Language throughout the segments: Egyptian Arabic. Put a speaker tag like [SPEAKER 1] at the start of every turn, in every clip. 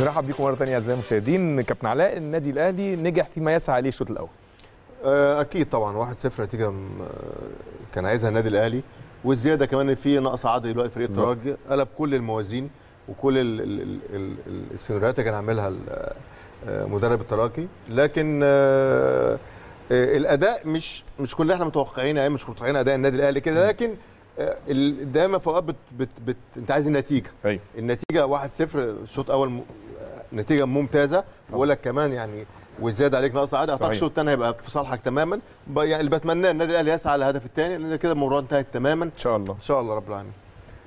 [SPEAKER 1] نرحب بيكم مره ثانيه اعزائي المشاهدين كابتن علاء النادي الاهلي نجح فيما يسعى عليه الشوط الاول
[SPEAKER 2] آه، اكيد طبعا 1-0 نتيجه م- آه، كان عايزها النادي الاهلي والزياده كمان إن في نقص عددي دلوقتي فريق
[SPEAKER 1] بالظبط.
[SPEAKER 2] الترجي قلب كل الموازين وكل ال- ال- ال- ال- ال- السيناريوهات اللي كان عاملها ال- آه، مدرب الترجي لكن آه، آه، الاداء مش مش كل اللي احنا متوقعينه يعني مش متوقعين اداء النادي الاهلي كده لكن آه، ال- دايما في اوقات بت بت بت انت عايز النتيجه
[SPEAKER 1] ايوه
[SPEAKER 2] النتيجه 1-0 الشوط الاول م... نتيجه ممتازه بقول لك كمان يعني والزياده عليك ناقص عادي اعتقد
[SPEAKER 1] صحيح.
[SPEAKER 2] الشوط الثاني هيبقى في صالحك تماما ب... يعني اللي بتمناه النادي الاهلي يسعى على الهدف الثاني لان كده المباراه انتهت تماما
[SPEAKER 1] ان شاء الله
[SPEAKER 2] ان شاء الله رب العالمين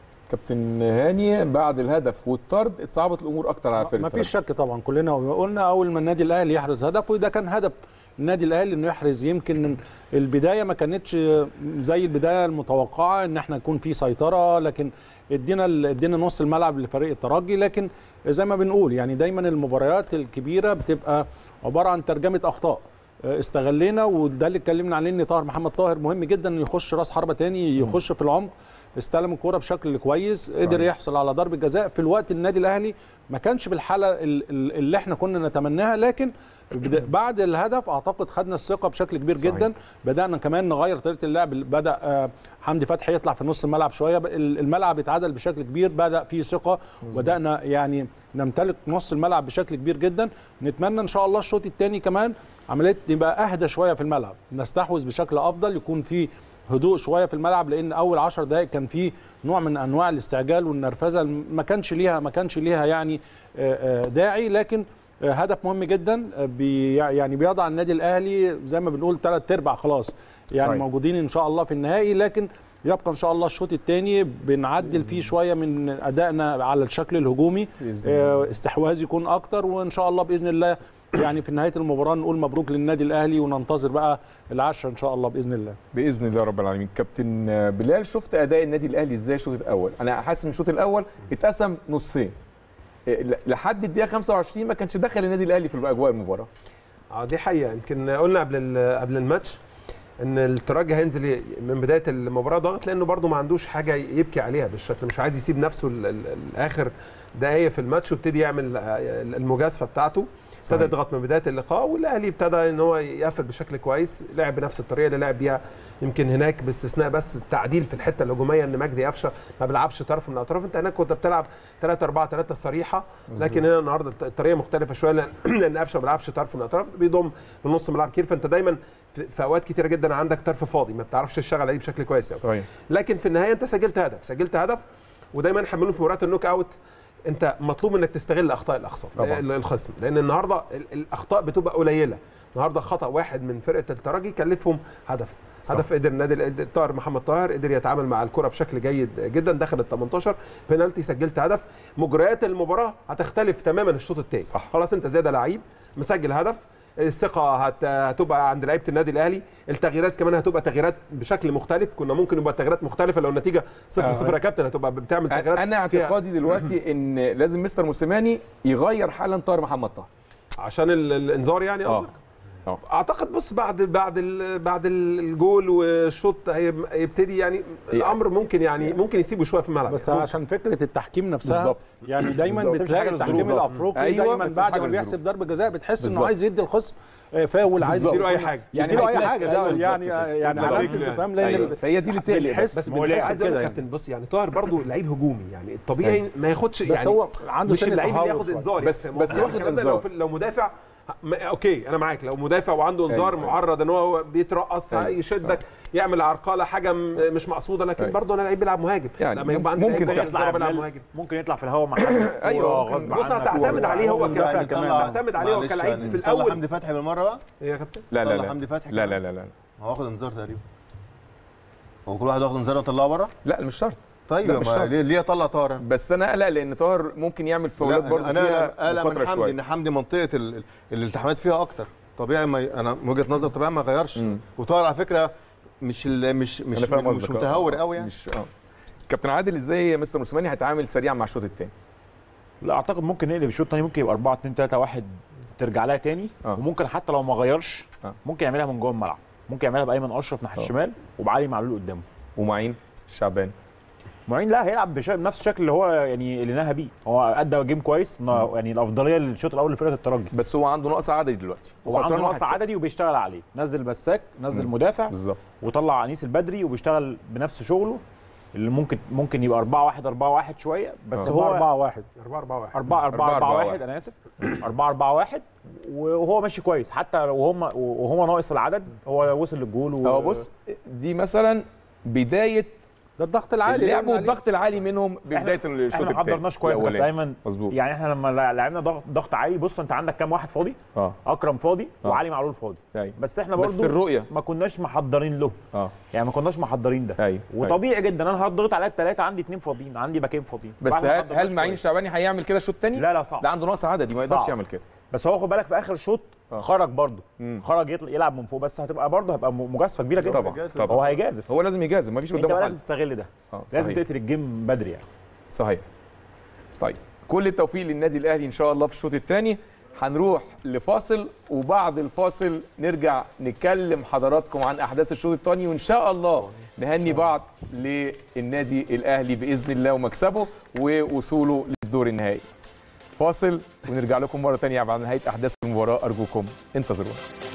[SPEAKER 1] كابتن هاني بعد الهدف والطرد اتصعبت الامور اكتر على فرقه
[SPEAKER 3] ما فيش شك طبعا كلنا قلنا اول ما النادي الاهلي يحرز هدف وده كان هدف النادي الاهلي انه يحرز يمكن البدايه ما كانتش زي البدايه المتوقعه ان احنا يكون في سيطره لكن ادينا ادينا نص الملعب لفريق الترجي لكن زي ما بنقول يعني دايما المباريات الكبيره بتبقى عباره عن ترجمه اخطاء استغلينا وده اللي اتكلمنا عليه ان طاهر محمد طاهر مهم جدا انه يخش راس حربه تاني يخش في العمق استلم الكوره بشكل كويس صحيح. قدر يحصل على ضربه جزاء في الوقت النادي الاهلي ما كانش بالحاله ال- ال- اللي احنا كنا نتمناها لكن بد- بعد الهدف اعتقد خدنا الثقه بشكل كبير
[SPEAKER 1] صحيح.
[SPEAKER 3] جدا بدانا كمان نغير طريقه اللعب بدا آه، حمدي فتحي يطلع في نص الملعب شويه ال- الملعب اتعدل بشكل كبير بدا فيه ثقه بدانا يعني نمتلك نص الملعب بشكل كبير جدا نتمنى ان شاء الله الشوط الثاني كمان عمليه يبقى اهدى شويه في الملعب نستحوذ بشكل افضل يكون في هدوء شويه في الملعب لان اول 10 دقائق كان في نوع من انواع الاستعجال والنرفزه ما كانش ليها ما كانش ليها يعني آه، آه، داعي لكن آه، هدف مهم جدا آه، بي يعني بيضع النادي الاهلي زي ما بنقول ثلاث ارباع خلاص يعني
[SPEAKER 1] صحيح.
[SPEAKER 3] موجودين ان شاء الله في النهائي لكن يبقى ان شاء الله الشوط الثاني بنعدل فيه شويه من ادائنا على الشكل الهجومي
[SPEAKER 1] بإذن الله.
[SPEAKER 3] آه، استحواذ يكون اكتر وان شاء الله باذن الله يعني في نهايه المباراه نقول مبروك للنادي الاهلي وننتظر بقى العشره ان شاء الله باذن الله
[SPEAKER 1] باذن الله رب العالمين كابتن بلال شفت اداء النادي الاهلي ازاي الشوط الاول انا حاسس ان الشوط الاول اتقسم نصين إيه، ل- لحد الدقيقه 25 ما كانش دخل النادي الاهلي في اجواء المباراه
[SPEAKER 4] اه دي حقيقه يمكن قلنا قبل ال- قبل الماتش ان الترجي هينزل ي- من بدايه المباراه ضاغط لانه برده ما عندوش حاجه يبكي عليها بالشكل مش عايز يسيب نفسه ال- ال- الاخر دقايق في الماتش وابتدي يعمل آه، المجازفه بتاعته ابتدى يضغط من بدايه اللقاء والاهلي ابتدى ان هو يقفل بشكل كويس لعب بنفس الطريقه اللي لعب بيها يمكن هناك باستثناء بس التعديل في الحته الهجوميه ان مجدي قفشه ما بيلعبش طرف من الاطراف انت هناك كنت بتلعب 3 4 3 صريحه لكن هنا النهارده الط- الطريقه مختلفه شويه لان لان قفشه ما بيلعبش طرف من الاطراف بيضم من نص ملعب كتير فانت دايما في في اوقات كتيره جدا عندك طرف فاضي ما بتعرفش تشتغل عليه بشكل كويس يعني.
[SPEAKER 1] صحيح
[SPEAKER 4] لكن في النهايه انت سجلت هدف سجلت هدف ودايما احنا بنقول في مباريات النوك اوت انت مطلوب انك تستغل اخطاء الاخصام
[SPEAKER 1] طبعاً.
[SPEAKER 4] ال- الخصم لان النهارده ال- الاخطاء بتبقى قليله النهارده خطا واحد من فرقه الترجي كلفهم هدف
[SPEAKER 1] صح.
[SPEAKER 4] هدف قدر النادي ال- طاهر محمد طاهر قدر يتعامل مع الكره بشكل جيد جدا دخل ال 18 بينالتي سجلت هدف مجريات المباراه هتختلف تماما الشوط الثاني
[SPEAKER 1] صح.
[SPEAKER 4] خلاص انت زياده لعيب مسجل هدف الثقه هت... هتبقى عند لعيبه النادي الاهلي التغييرات كمان هتبقى تغييرات بشكل مختلف كنا ممكن يبقى تغييرات مختلفه لو النتيجه 0
[SPEAKER 1] آه.
[SPEAKER 4] 0 يا كابتن هتبقى بتعمل تغييرات
[SPEAKER 1] انا
[SPEAKER 4] فيها-
[SPEAKER 1] اعتقادي دلوقتي ان لازم مستر موسيماني يغير حالا طاهر محمد طاهر
[SPEAKER 4] عشان ال- الانذار يعني
[SPEAKER 1] اه
[SPEAKER 4] قصدك
[SPEAKER 1] اه
[SPEAKER 4] اعتقد بص بعد بعد ال- بعد الجول والشوط هيب- هيبتدي يعني الامر ممكن يعني ممكن يسيبه شويه في الملعب
[SPEAKER 3] بس
[SPEAKER 4] يعني
[SPEAKER 3] عشان فكره التحكيم نفسها
[SPEAKER 1] بالظبط.
[SPEAKER 3] يعني دايما
[SPEAKER 1] بالظبط.
[SPEAKER 3] بتلاقي
[SPEAKER 5] مش حاجة
[SPEAKER 3] التحكيم
[SPEAKER 5] للظروف.
[SPEAKER 3] الافريقي
[SPEAKER 1] أيوة،
[SPEAKER 3] دايما
[SPEAKER 1] بس مش
[SPEAKER 3] بعد
[SPEAKER 1] حاجة
[SPEAKER 3] ما
[SPEAKER 1] للظروف.
[SPEAKER 3] بيحسب ضربه جزاء بتحس
[SPEAKER 1] بالظبط.
[SPEAKER 3] انه عايز يدي الخصم آه، فاول عايز
[SPEAKER 1] بالظبط.
[SPEAKER 4] يديله اي حاجه
[SPEAKER 1] يعني
[SPEAKER 3] يديله اي
[SPEAKER 1] هيتلك-
[SPEAKER 3] حاجه
[SPEAKER 1] أيوة
[SPEAKER 3] ده يعني
[SPEAKER 1] بالظبط.
[SPEAKER 3] يعني
[SPEAKER 4] بالظبط.
[SPEAKER 3] علامه
[SPEAKER 4] بالظبط.
[SPEAKER 3] استفهام لان
[SPEAKER 1] أيوة.
[SPEAKER 3] ال-
[SPEAKER 1] فهي دي اللي تقلق
[SPEAKER 3] بنحس
[SPEAKER 1] بس
[SPEAKER 5] ما هو
[SPEAKER 3] بنحس
[SPEAKER 4] عايز اقول
[SPEAKER 3] كده
[SPEAKER 4] لك
[SPEAKER 3] يعني.
[SPEAKER 4] كابتن بص يعني طاهر برضو لعيب هجومي يعني الطبيعي
[SPEAKER 1] أيوة.
[SPEAKER 4] ما ياخدش
[SPEAKER 3] بس
[SPEAKER 4] يعني
[SPEAKER 3] هو عنده
[SPEAKER 4] مش
[SPEAKER 3] سن
[SPEAKER 4] اللعيب اللي
[SPEAKER 3] تهور
[SPEAKER 4] ياخد
[SPEAKER 3] شوية.
[SPEAKER 4] انذار
[SPEAKER 1] بس-
[SPEAKER 4] يعني.
[SPEAKER 1] بس
[SPEAKER 4] يعني
[SPEAKER 1] واخد
[SPEAKER 4] الكلام ده
[SPEAKER 1] إنذار.
[SPEAKER 4] لو, في- لو مدافع ما اوكي انا معاك لو مدافع وعنده انذار
[SPEAKER 1] أيوة.
[SPEAKER 4] معرض ان هو بيترقص
[SPEAKER 1] أيوة.
[SPEAKER 4] يشدك يعمل عرقله حاجه م- مش مقصوده لكن
[SPEAKER 1] أيوة.
[SPEAKER 4] برضه انا لعيب بيلعب مهاجم
[SPEAKER 1] يعني
[SPEAKER 4] لما يبقى عندي
[SPEAKER 1] ممكن
[SPEAKER 4] لعيب
[SPEAKER 1] تحصل.
[SPEAKER 4] بيلعب بيلعب مهاجم
[SPEAKER 5] ممكن يطلع في الهواء مع حد
[SPEAKER 1] أيوة،
[SPEAKER 5] غصب
[SPEAKER 1] ممكن.
[SPEAKER 4] بص
[SPEAKER 5] عنك
[SPEAKER 4] هتعتمد عليه هو
[SPEAKER 2] ممكن
[SPEAKER 4] كمان
[SPEAKER 2] نطلع-
[SPEAKER 4] هتعتمد عليه هو
[SPEAKER 2] معلش
[SPEAKER 4] كلاعب
[SPEAKER 2] يعني
[SPEAKER 4] في
[SPEAKER 2] نطلع
[SPEAKER 4] الاول
[SPEAKER 2] حمدي فتحي بالمره بقى
[SPEAKER 4] إيه يا كابتن
[SPEAKER 1] لا لا
[SPEAKER 2] طلع
[SPEAKER 1] لا
[SPEAKER 2] حمدي فتحي
[SPEAKER 1] لا
[SPEAKER 2] كمان.
[SPEAKER 1] لا لا لا
[SPEAKER 2] هو واخد انذار تقريبا هو كل واحد واخد انذار وطلعه بره
[SPEAKER 1] لا مش شرط
[SPEAKER 2] طيب
[SPEAKER 1] لا، مش
[SPEAKER 2] ما
[SPEAKER 1] شرط.
[SPEAKER 2] ليه ليه طلع طاهر أنا؟
[SPEAKER 1] بس انا قلق لان طاهر ممكن يعمل فاولات
[SPEAKER 2] لا،
[SPEAKER 1] برضه
[SPEAKER 2] انا
[SPEAKER 1] فيها
[SPEAKER 2] انا قلق من
[SPEAKER 1] مخاطره
[SPEAKER 2] حمدي
[SPEAKER 1] شويه
[SPEAKER 2] ان حمدي منطقه ال- ال- الالتحامات فيها اكتر طبيعي ما ي- انا من وجهه نظر طبيعي ما يغيرش
[SPEAKER 1] مم.
[SPEAKER 2] وطاهر على فكره مش ال- مش مش
[SPEAKER 1] انا فاهم
[SPEAKER 2] مش
[SPEAKER 1] قصدك آه.
[SPEAKER 2] متهور قوي يعني
[SPEAKER 1] مش اه كابتن عادل ازاي مستر موسيماني هيتعامل سريعا مع الشوط الثاني
[SPEAKER 5] لا اعتقد ممكن نقلب الشوط الثاني ممكن يبقى 4 2 3 1 ترجع لها تاني
[SPEAKER 1] آه.
[SPEAKER 5] وممكن حتى لو ما غيرش
[SPEAKER 1] آه.
[SPEAKER 5] ممكن يعملها من جوه الملعب ممكن يعملها بايمن اشرف ناحيه
[SPEAKER 1] آه.
[SPEAKER 5] الشمال وبعلي معلول قدامه
[SPEAKER 1] ومعين شعبان
[SPEAKER 5] معين لا هيلعب بش- بنفس الشكل اللي هو يعني اللي نهى بيه هو ادى جيم كويس إنه يعني الافضليه للشوط الاول لفرقه الترجي
[SPEAKER 1] بس هو عنده نقص عددي دلوقتي
[SPEAKER 5] هو عنده
[SPEAKER 1] وخسران
[SPEAKER 5] نقص
[SPEAKER 1] 1-0.
[SPEAKER 5] عددي وبيشتغل عليه نزل مساك نزل مدافع
[SPEAKER 1] بالظبط
[SPEAKER 5] وطلع انيس البدري وبيشتغل بنفس شغله اللي ممكن ممكن يبقى 4 1 4 1 شويه بس
[SPEAKER 1] آه.
[SPEAKER 5] هو
[SPEAKER 3] 4 1
[SPEAKER 4] 4 4 1
[SPEAKER 5] 4 4
[SPEAKER 1] 4
[SPEAKER 5] 4
[SPEAKER 1] 1.
[SPEAKER 5] 1 انا اسف 4 4 1 وهو ماشي كويس حتى وهم وهو ناقص العدد هو وصل للجول و...
[SPEAKER 1] هو بص دي مثلا بدايه
[SPEAKER 3] ده الضغط العالي
[SPEAKER 1] اللعب
[SPEAKER 3] اللي قلنا
[SPEAKER 1] والضغط العالي منهم ببدايه الشوط
[SPEAKER 5] احنا ما
[SPEAKER 1] الثاني
[SPEAKER 5] حضرناش كويس يا كابتن
[SPEAKER 1] الأولاني.
[SPEAKER 5] ايمن
[SPEAKER 1] مظبوط
[SPEAKER 5] يعني احنا لما لعبنا ضغط ضغط عالي بص انت عندك كام واحد فاضي
[SPEAKER 1] اه
[SPEAKER 5] اكرم فاضي
[SPEAKER 1] آه.
[SPEAKER 5] وعلي معلول فاضي
[SPEAKER 1] ايوه
[SPEAKER 5] بس احنا برضو
[SPEAKER 1] بس الرؤيه
[SPEAKER 5] ما كناش محضرين له
[SPEAKER 1] اه
[SPEAKER 5] يعني ما كناش محضرين ده
[SPEAKER 1] ايوه
[SPEAKER 5] وطبيعي جدا انا هضغط على الثلاثه عندي اثنين فاضيين عندي باكين فاضيين
[SPEAKER 1] بس
[SPEAKER 5] واحد ما
[SPEAKER 1] هل
[SPEAKER 5] حضرناش
[SPEAKER 1] هل معين
[SPEAKER 5] كويس.
[SPEAKER 1] الشعباني هيعمل كده شوط تاني؟
[SPEAKER 5] لا لا صعب
[SPEAKER 1] ده عنده نقص عددي ما يقدرش
[SPEAKER 5] صعب.
[SPEAKER 1] يعمل كده
[SPEAKER 5] بس هو خد بالك في اخر الشوط
[SPEAKER 1] آه.
[SPEAKER 5] خرج برضه
[SPEAKER 1] مم.
[SPEAKER 5] خرج يطل- يلعب من فوق بس هتبقى برضه هيبقى م- مجازفه كبيره جدا
[SPEAKER 1] طبعا
[SPEAKER 2] هيجازف.
[SPEAKER 5] هو
[SPEAKER 1] طبعا
[SPEAKER 5] هيجازف
[SPEAKER 1] هو لازم يجازف ما فيش
[SPEAKER 5] انت
[SPEAKER 1] قدامه
[SPEAKER 5] بقى
[SPEAKER 1] حل
[SPEAKER 5] لازم تستغل ده
[SPEAKER 1] اه
[SPEAKER 5] لازم
[SPEAKER 1] صحيح
[SPEAKER 5] تقتل الجيم بدري يعني
[SPEAKER 1] صحيح طيب كل التوفيق للنادي الاهلي ان شاء الله في الشوط الثاني هنروح لفاصل وبعد الفاصل نرجع نكلم حضراتكم عن احداث الشوط الثاني وان شاء الله نهني بعض للنادي الاهلي باذن الله ومكسبه ووصوله للدور النهائي فاصل ونرجع لكم مره ثانيه بعد نهايه احداث المباراه ارجوكم انتظرونا